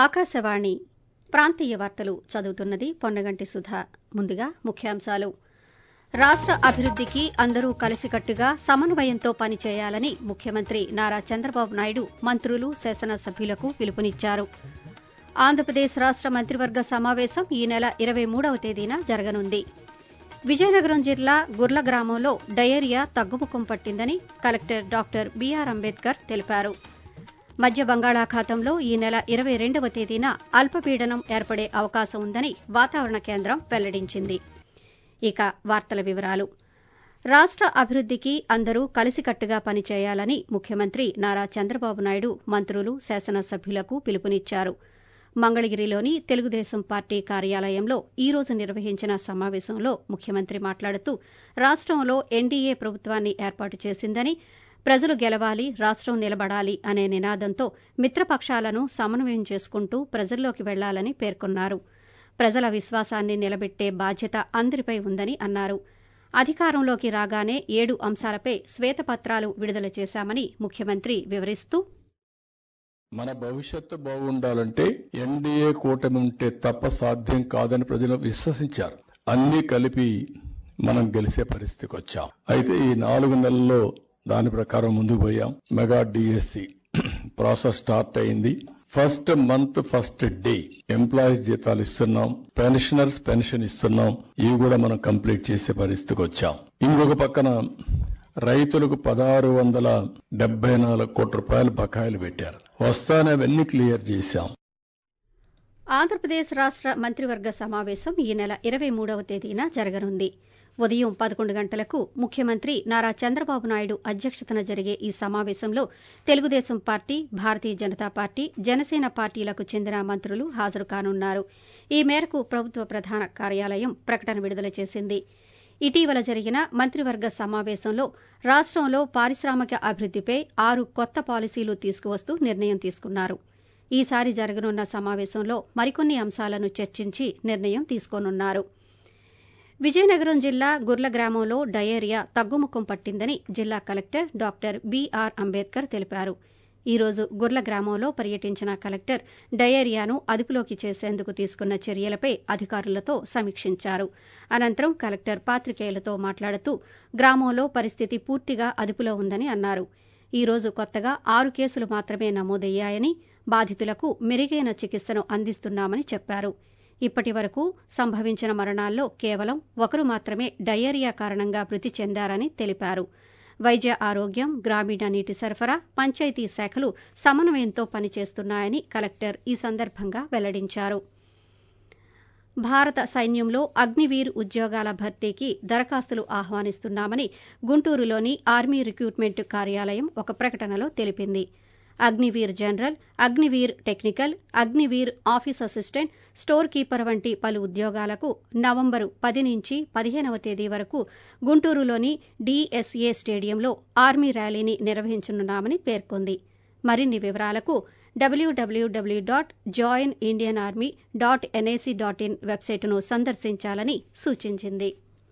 ఆకాశవాణి ప్రాంతీయ వార్తలు చదువుతున్నది పొన్నగంటి సుధా ముందుగా ముఖ్యాంశాలు రాష్ట అభివృద్దికి అందరూ కలిసికట్టుగా సమన్వయంతో పనిచేయాలని ముఖ్యమంత్రి నారా చంద్రబాబు నాయుడు మంత్రులు శాసనసభ్యులకు పిలుపునిచ్చారు ఆంధ్రప్రదేశ్ రాష్ట మంత్రివర్గ సమావేశం ఈ నెల ఇరవై మూడవ తేదీన జరగనుంది విజయనగరం జిల్లా గుర్ల గ్రామంలో డయేరియా తగ్గుముఖం పట్టిందని కలెక్టర్ డాక్టర్ బీఆర్ అంబేద్కర్ తెలిపారు మధ్య బంగాళాఖాతంలో ఈ నెల ఇరవై రెండవ తేదీన అల్పపీడనం ఏర్పడే అవకాశం ఉందని వాతావరణ కేంద్రం వెల్లడించింది ఇక వార్తల వివరాలు రాష్ట అభివృద్దికి అందరూ కలిసికట్టుగా పనిచేయాలని ముఖ్యమంత్రి నారా చంద్రబాబు నాయుడు మంత్రులు శాసనసభ్యులకు పిలుపునిచ్చారు మంగళగిరిలోని తెలుగుదేశం పార్టీ కార్యాలయంలో ఈ రోజు నిర్వహించిన సమావేశంలో ముఖ్యమంత్రి మాట్లాడుతూ రాష్టంలో ఎన్డీఏ ప్రభుత్వాన్ని ఏర్పాటు చేసిందని ప్రజలు గెలవాలి రాష్టం నిలబడాలి అనే నినాదంతో మిత్రపక్షాలను సమన్వయం చేసుకుంటూ ప్రజల్లోకి వెళ్లాలని పేర్కొన్నారు ప్రజల విశ్వాసాన్ని నిలబెట్టే బాధ్యత అందరిపై ఉందని అన్నారు అధికారంలోకి రాగానే ఏడు అంశాలపై శ్వేతపత్రాలు విడుదల చేశామని ముఖ్యమంత్రి వివరిస్తూ మన భవిష్యత్తు బాగుండాలంటే ఎన్డీఏ కూటమి ఉంటే తప్ప సాధ్యం కాదని ప్రజలు విశ్వసించారు అన్ని కలిపి మనం గెలిచే పరిస్థితికి వచ్చాం అయితే ఈ నాలుగు నెలల్లో దాని ప్రకారం ముందుకు పోయాం మెగా డిఎస్సి ప్రాసెస్ స్టార్ట్ అయింది first month first day employees జీతాలు ఇస్తున్నాం పెన్షనర్స్ పెన్షన్ ఇస్తున్నాం ఇవి కూడా మనం కంప్లీట్ చేసే పరిస్థితికి వచ్చాం ఇంకొక పక్కన రైతులకు పదహారు వందల డెబ్బై నాలుగు కోట్ల రూపాయలు బకాయిలు పెట్టారు వస్తానే అవన్నీ క్లియర్ చేశాం ఆంధ్రప్రదేశ్ రాష్ట మంత్రివర్గ సమావేశం ఈ నెల ఇరవై మూడవ తేదీన జరగనుంది ఉదయం పదకొండు గంటలకు ముఖ్యమంత్రి నారా చంద్రబాబు నాయుడు అధ్యక్షతన జరిగే ఈ సమావేశంలో తెలుగుదేశం పార్టీ భారతీయ జనతా పార్టీ జనసేన పార్టీలకు చెందిన మంత్రులు హాజరు కానున్నారు ఈ మేరకు ప్రభుత్వ ప్రధాన కార్యాలయం ప్రకటన విడుదల చేసింది ఇటీవల జరిగిన మంత్రివర్గ సమావేశంలో రాష్టంలో పారిశ్రామిక అభివృద్దిపై ఆరు కొత్త పాలసీలు తీసుకువస్తూ నిర్ణయం తీసుకున్నారు ఈసారి జరగనున్న సమావేశంలో మరికొన్ని అంశాలను చర్చించి నిర్ణయం తీసుకోనున్నారు విజయనగరం జిల్లా గుర్ల గ్రామంలో డయేరియా తగ్గుముఖం పట్టిందని జిల్లా కలెక్టర్ డాక్టర్ బీఆర్ అంబేద్కర్ తెలిపారు ఈ రోజు గుర్ల గ్రామంలో పర్యటించిన కలెక్టర్ డయేరియాను అదుపులోకి చేసేందుకు తీసుకున్న చర్యలపై అధికారులతో సమీక్షించారు అనంతరం కలెక్టర్ పాత్రికేయులతో మాట్లాడుతూ గ్రామంలో పరిస్థితి పూర్తిగా అదుపులో ఉందని అన్నారు ఈ రోజు కొత్తగా ఆరు కేసులు మాత్రమే నమోదయ్యాయని బాధితులకు మెరుగైన చికిత్సను అందిస్తున్నామని చెప్పారు ఇప్పటి వరకు సంభవించిన మరణాల్లో కేవలం ఒకరు మాత్రమే డయేరియా కారణంగా మృతి చెందారని తెలిపారు వైద్య ఆరోగ్యం గ్రామీణ నీటి సరఫరా పంచాయతీ శాఖలు సమన్వయంతో పనిచేస్తున్నాయని కలెక్టర్ ఈ సందర్భంగా వెల్లడించారు భారత సైన్యంలో అగ్నివీర్ ఉద్యోగాల భర్తీకి దరఖాస్తులు ఆహ్వానిస్తున్నామని గుంటూరులోని ఆర్మీ రిక్రూట్మెంట్ కార్యాలయం ఒక ప్రకటనలో తెలిపింది Agniveer general Agniveer technical Agniveer office assistant store keeper వంటి పలు ఉద్యోగాలకు నవంబరు పది నుంచి పదిహేనవ తేదీ వరకు గుంటూరులోని డీఎస్ఏ స్టేడియంలో ఆర్మీ ర్యాలీని నిర్వహించనున్నామని పేర్కొంది మరిన్ని వివరాలకు W W W dot join Indian army dot N I C dot in వెబ్సైటును సందర్శించాలని సూచించింది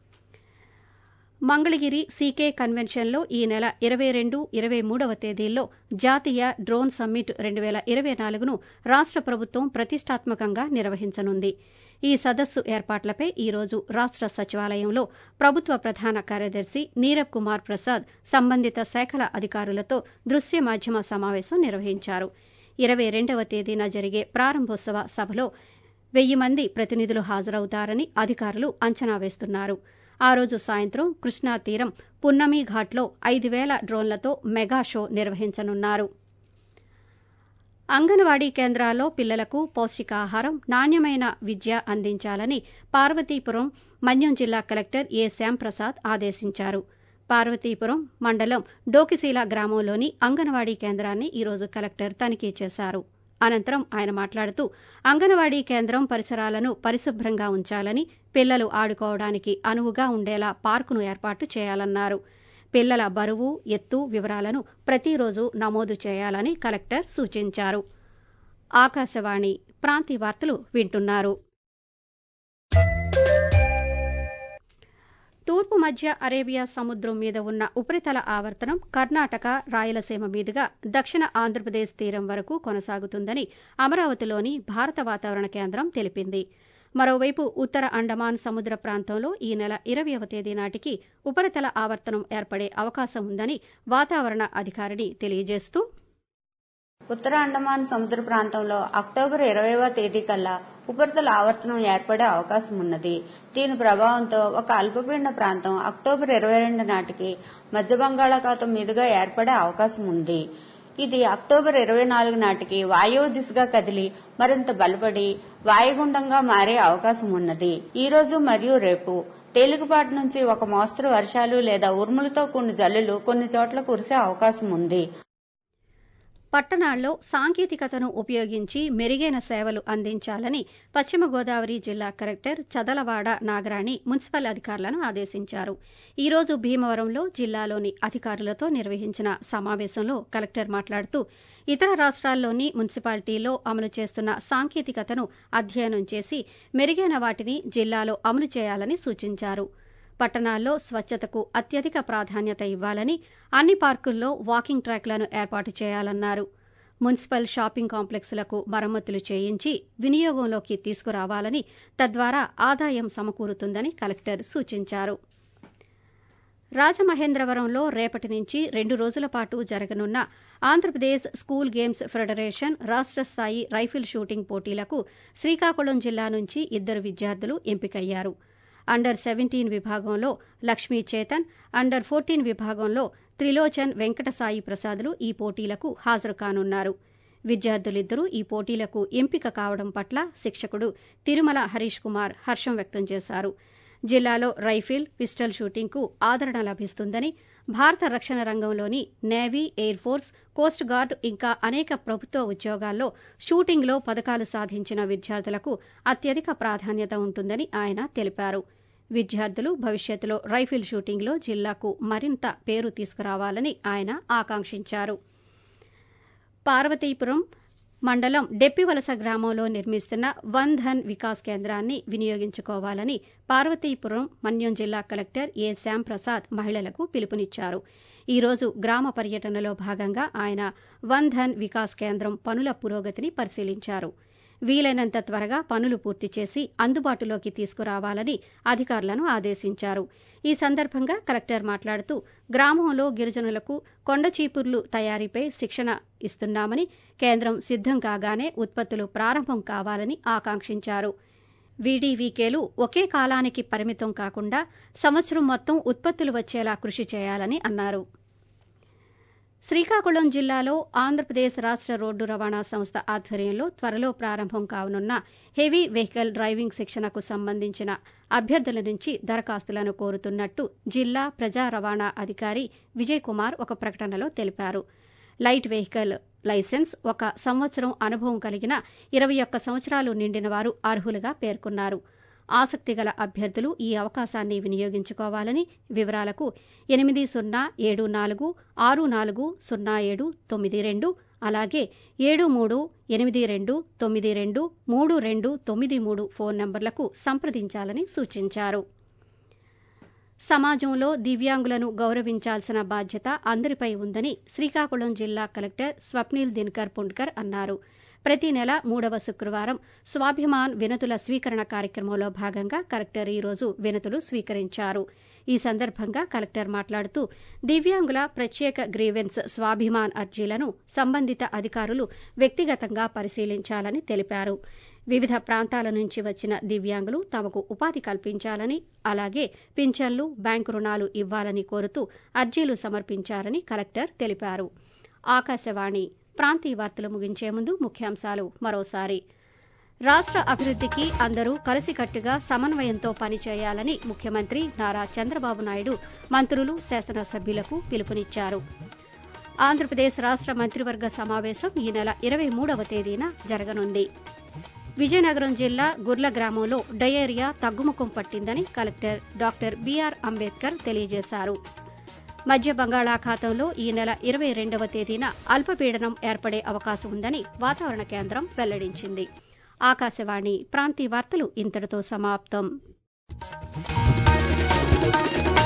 మంగళగిరి సీకే కన్వెన్షన్లో ఈ నెల ఇరవై రెండు ఇరవై మూడవ తేదీల్లో జాతీయ డ్రోన్ సమ్మిట్ రెండు వేల ఇరవై నాలుగును రాష్ట ప్రభుత్వం ప్రతిష్టాత్మకంగా నిర్వహించనుంది ఈ సదస్సు ఏర్పాట్లపై ఈ రోజు రాష్ట సచివాలయంలో ప్రభుత్వ ప్రధాన కార్యదర్శి నీరబ్ కుమార్ ప్రసాద్ సంబంధిత శాఖల అధికారులతో దృశ్య మాధ్యమ సమావేశం నిర్వహించారు ఇరవై రెండవ తేదీన జరిగే ప్రారంభోత్సవ సభలో వెయ్యి మంది ప్రతినిధులు హాజరవుతారని అధికారులు అంచనా వేస్తున్నారు ఆ రోజు సాయంత్రం కృష్ణా తీరం పున్నమి ఘాట్లో ఐదు వేల డ్రోన్లతో మెగా షో నిర్వహించనున్నారు అంగన్వాడీ కేంద్రాల్లో పిల్లలకు పౌష్టికాహారం నాణ్యమైన విద్య అందించాలని పార్వతీపురం మన్యం జిల్లా కలెక్టర్ ఏ శ్యాంప్రసాద్ ఆదేశించారు పార్వతీపురం మండలం డోకిశీల గ్రామంలోని అంగన్వాడీ కేంద్రాన్ని ఈరోజు కలెక్టర్ తనిఖీ చేశారు అనంతరం ఆయన మాట్లాడుతూ అంగన్వాడీ కేంద్రం పరిసరాలను పరిశుభ్రంగా ఉంచాలని పిల్లలు ఆడుకోవడానికి అనువుగా ఉండేలా పార్కును ఏర్పాటు చేయాలన్నారు పిల్లల బరువు ఎత్తు వివరాలను ప్రతిరోజు నమోదు చేయాలని కలెక్టర్ సూచించారు ఆకాశవాణి ప్రాంతీయ వార్తలు వింటున్నారు తూర్పు మధ్య అరేబియా సముద్రం మీద ఉన్న ఉపరితల ఆవర్తనం కర్ణాటక రాయలసీమ మీదుగా దక్షిణ ఆంధ్రప్రదేశ్ తీరం వరకు కొనసాగుతుందని అమరావతిలోని భారత వాతావరణ కేంద్రం తెలిపింది మరోవైపు ఉత్తర అండమాన్ సముద్ర ప్రాంతంలో ఈ నెల ఇరవయవ తేదీ నాటికి ఉపరితల ఆవర్తనం ఏర్పడే అవకాశం ఉందని వాతావరణ అధికారిని తెలియజేస్తూ ఉత్తర అండమాన్ సముద్ర ప్రాంతంలో అక్టోబర్ ఇరవైవ తేదీ కల్లా ఉపరితల ఆవర్తనం ఏర్పడే అవకాశం ఉన్నది దీని ప్రభావంతో ఒక అల్పపీడన ప్రాంతం అక్టోబర్ ఇరవై రెండు నాటికి మధ్య బంగాళాఖాతం మీదుగా ఏర్పడే అవకాశం ఉంది ఇది అక్టోబర్ ఇరవై నాలుగు నాటికి వాయువు దిశగా కదిలి మరింత బలపడి వాయుగుండంగా మారే అవకాశం ఉన్నది ఈ రోజు మరియు రేపు తేలికపాటి నుంచి ఒక మోస్తరు వర్షాలు లేదా ఉరుములతో కూడిన జల్లులు కొన్ని చోట్ల కురిసే అవకాశం ఉంది పట్టణాల్లో సాంకేతికతను ఉపయోగించి మెరుగైన సేవలు అందించాలని పశ్చిమ గోదావరి జిల్లా కలెక్టర్ చదలవాడ నాగరాణి మున్సిపల్ అధికారులను ఆదేశించారు ఈ రోజు భీమవరంలో జిల్లాలోని అధికారులతో నిర్వహించిన సమావేశంలో కలెక్టర్ మాట్లాడుతూ ఇతర రాష్ట్రాల్లోని మున్సిపాలిటీల్లో అమలు చేస్తున్న సాంకేతికతను అధ్యయనం చేసి మెరుగైన వాటిని జిల్లాలో అమలు చేయాలని సూచించారు పట్టణాల్లో స్వచ్ఛతకు అత్యధిక ప్రాధాన్యత ఇవ్వాలని అన్ని పార్కుల్లో వాకింగ్ ట్రాక్లను ఏర్పాటు చేయాలన్నారు మున్సిపల్ షాపింగ్ కాంప్లెక్స్లకు మరమ్మతులు చేయించి వినియోగంలోకి తీసుకురావాలని తద్వారా ఆదాయం సమకూరుతుందని కలెక్టర్ సూచించారు రాజమహేంద్రవరంలో రేపటి నుంచి రెండు రోజుల పాటు జరగనున్న ఆంధ్రప్రదేశ్ స్కూల్ గేమ్స్ ఫెడరేషన్ రాష్ట్ర స్థాయి రైఫిల్ షూటింగ్ పోటీలకు శ్రీకాకుళం జిల్లా నుంచి ఇద్దరు విద్యార్థులు ఎంపికయ్యారు అండర్ సెవెంటీన్ విభాగంలో లక్ష్మీ చేతన్ అండర్ ఫోర్టీన్ విభాగంలో త్రిలోచన్ వెంకటసాయి ప్రసాద్లు ఈ పోటీలకు హాజరు కానున్నారు విద్యార్థులిద్దరూ ఈ పోటీలకు ఎంపిక కావడం పట్ల శిక్షకుడు తిరుమల హరీష్ కుమార్ హర్షం వ్యక్తం చేశారు జిల్లాలో రైఫిల్ పిస్టల్ షూటింగ్కు ఆదరణ లభిస్తుందని భారత రక్షణ రంగంలోని navy air force coast guard ఇంకా అనేక ప్రభుత్వ ఉద్యోగాల్లో షూటింగ్లో పథకాలు సాధించిన విద్యార్థులకు అత్యధిక ప్రాధాన్యత ఉంటుందని ఆయన తెలిపారు విద్యార్థులు భవిష్యత్తులో రైఫిల్ షూటింగ్లో జిల్లాకు మరింత పేరు తీసుకురావాలని ఆయన ఆకాంక్షించారు పార్వతీపురం మండలం డెప్పివలస గ్రామంలో నిర్మిస్తున్న వన్ ధన్ వికాస్ కేంద్రాన్ని వినియోగించుకోవాలని పార్వతీపురం మన్యం జిల్లా కలెక్టర్ ఏ శ్యాంప్రసాద్ మహిళలకు పిలుపునిచ్చారు ఈ రోజు గ్రామ పర్యటనలో భాగంగా ఆయన వన్ ధన్ వికాస్ కేంద్రం పనుల పురోగతిని పరిశీలించారు వీలైనంత త్వరగా పనులు పూర్తి చేసి అందుబాటులోకి తీసుకురావాలని అధికారులను ఆదేశించారు ఈ సందర్భంగా కలెక్టర్ మాట్లాడుతూ గ్రామంలో గిరిజనులకు కొండచీపుర్లు తయారీపై శిక్షణ ఇస్తున్నామని కేంద్రం సిద్దం కాగానే ఉత్పత్తులు ప్రారంభం కావాలని ఆకాంక్షించారు వీడీవీకేలు ఒకే కాలానికి పరిమితం కాకుండా సంవత్సరం మొత్తం ఉత్పత్తులు వచ్చేలా కృషి చేయాలని అన్నారు శ్రీకాకుళం జిల్లాలో ఆంధ్రప్రదేశ్ రాష్ట్ర రోడ్డు రవాణా సంస్థ ఆధ్వర్యంలో త్వరలో ప్రారంభం కానున్న హెవీ వెహికల్ డ్రైవింగ్ శిక్షణకు సంబంధించిన అభ్యర్థుల నుంచి దరఖాస్తులను కోరుతున్నట్టు జిల్లా ప్రజా రవాణా అధికారి విజయ్ కుమార్ ఒక ప్రకటనలో తెలిపారు లైట్ వెహికల్ లైసెన్స్ ఒక సంవత్సరం అనుభవం కలిగిన ఇరవై ఒక్క సంవత్సరాలు నిండిన వారు అర్హులుగా పేర్కొన్నారు ఆసక్తి గల అభ్యర్థులు ఈ అవకాశాన్ని వినియోగించుకోవాలని వివరాలకు ఎనిమిది సున్నా ఏడు నాలుగు ఆరు నాలుగు సున్నా ఏడు తొమ్మిది రెండు అలాగే ఏడు మూడు ఎనిమిది రెండు తొమ్మిది రెండు మూడు రెండు తొమ్మిది మూడు ఫోన్ నంబర్లకు సంప్రదించాలని సూచించారు సమాజంలో దివ్యాంగులను గౌరవించాల్సిన బాధ్యత అందరిపై ఉందని శ్రీకాకుళం జిల్లా కలెక్టర్ స్వప్నిల్ దినకర్ పుండ్కర్ అన్నారు ప్రతి నెల మూడవ శుక్రవారం స్వాభిమాన్ వినతుల స్వీకరణ కార్యక్రమంలో భాగంగా కలెక్టర్ ఈ రోజు వినతులు స్వీకరించారు ఈ సందర్భంగా కలెక్టర్ మాట్లాడుతూ దివ్యాంగుల ప్రత్యేక గ్రీవెన్స్ స్వాభిమాన్ అర్జీలను సంబంధిత అధికారులు వ్యక్తిగతంగా పరిశీలించాలని తెలిపారు వివిధ ప్రాంతాల నుంచి వచ్చిన దివ్యాంగులు తమకు ఉపాధి కల్పించాలని అలాగే పింఛన్లు బ్యాంకు రుణాలు ఇవ్వాలని కోరుతూ అర్జీలు సమర్పించారని కలెక్టర్ తెలిపారు ఆకాశవాణి ప్రాంతీయ వార్తలు ముగించే ముందు ముఖ్యాంశాలు మరోసారి రాష్ట్ర అభివృద్ధికి అందరూ కలిసికట్టుగా సమన్వయంతో పనిచేయాలని ముఖ్యమంత్రి నారా చంద్రబాబు నాయుడు మంత్రులు శాసనసభ్యులకు పిలుపునిచ్చారు ఆంధ్రప్రదేశ్ రాష్ట్ర మంత్రివర్గ సమావేశం ఈ నెల ఇరవై మూడవ తేదీన జరగనుంది విజయనగరం జిల్లా గుర్ల గ్రామంలో డయేరియా తగ్గుముఖం పట్టిందని కలెక్టర్ డాక్టర్ బీఆర్ అంబేద్కర్ తెలియజేశారు మధ్య బంగాళాఖాతంలో ఈ నెల ఇరవై రెండవ తేదీన అల్పపీడనం ఏర్పడే అవకాశం ఉందని వాతావరణ కేంద్రం వెల్లడించింది ఆకాశవాణి ప్రాంతీయ వార్తలు ఇంతటితో సమాప్తం తెలిపారు